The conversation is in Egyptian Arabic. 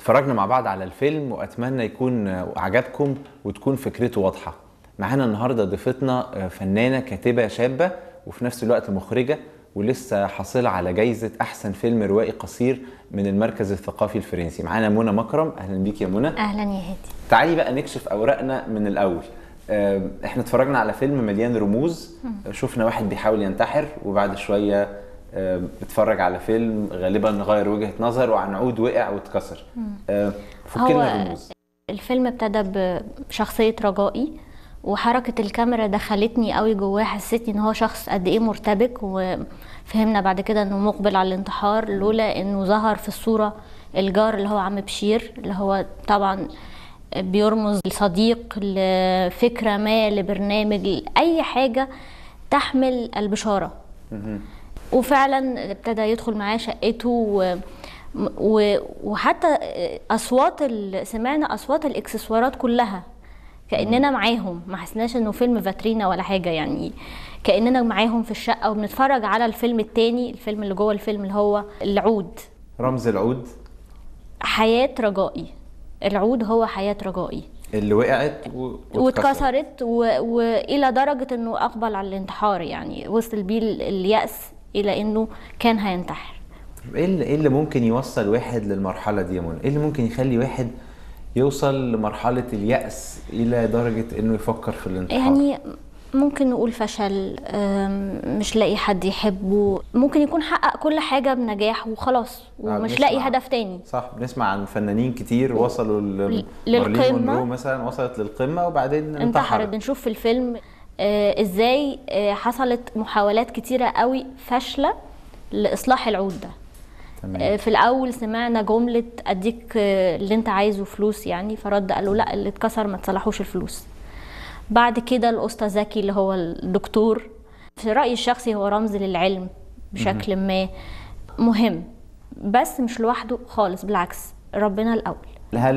اتفرجنا مع بعض على الفيلم واتمنى يكون عجبكم وتكون فكرته واضحه معانا النهارده ضيفتنا فنانه كاتبه شابه وفي نفس الوقت مخرجه ولسه حاصله على جايزه احسن فيلم روائي قصير من المركز الثقافي الفرنسي معانا منى مكرم اهلا بيك يا منى اهلا يا هادي تعالي بقى نكشف اوراقنا من الاول آه، احنا اتفرجنا على فيلم مليان رموز شفنا واحد بيحاول ينتحر وبعد شويه آه، بتفرج على فيلم غالبا غير وجهه نظر وعن عود وقع واتكسر آه، فك هو لنا الرموز الفيلم ابتدى بشخصيه رجائي وحركه الكاميرا دخلتني قوي جواه حسيتني ان هو شخص قد ايه مرتبك وفهمنا بعد كده انه مقبل على الانتحار لولا انه ظهر في الصوره الجار اللي هو عم بشير اللي هو طبعا بيرمز لصديق لفكره ما لبرنامج لاي حاجه تحمل البشاره وفعلا ابتدى يدخل معاه شقته و... و... وحتى اصوات ال... سمعنا اصوات الاكسسوارات كلها كاننا معاهم ما حسناش انه فيلم فاترينا ولا حاجه يعني كاننا معاهم في الشقه وبنتفرج على الفيلم التاني الفيلم اللي جوه الفيلم اللي هو العود رمز العود حياه رجائي العود هو حياه رجائي اللي وقعت و... واتكسرت و... والى درجه انه اقبل على الانتحار يعني وصل بيه الياس الى انه كان هينتحر طب ايه اللي, إيه اللي ممكن يوصل واحد للمرحله دي يا منى؟ ايه اللي ممكن يخلي واحد يوصل لمرحله اليأس الى درجه انه يفكر في الانتحار؟ يعني ممكن نقول فشل أم، مش لاقي حد يحبه ممكن يكون حقق كل حاجة بنجاح وخلاص ومش بنسمع- لاقي هدف تاني صح بنسمع عن فنانين كتير وصلوا ل- للقمة. مارلين مونرو مثلا وصلت للقمه وبعدين انتحرت انتحرت بنشوف في الفيلم آه ازاي آه حصلت محاولات كتيرة قوي فاشلة لإصلاح العود ده تمام آه، في الاول سمعنا جمله اديك آه، اللي انت عايزه فلوس يعني فرد قال له لا اللي اتكسر ما تصلحوش الفلوس بعد كده الاسطى زكي اللي هو الدكتور في رايي الشخصي هو رمز للعلم بشكل ما مهم بس مش لوحده خالص بالعكس ربنا الاول هل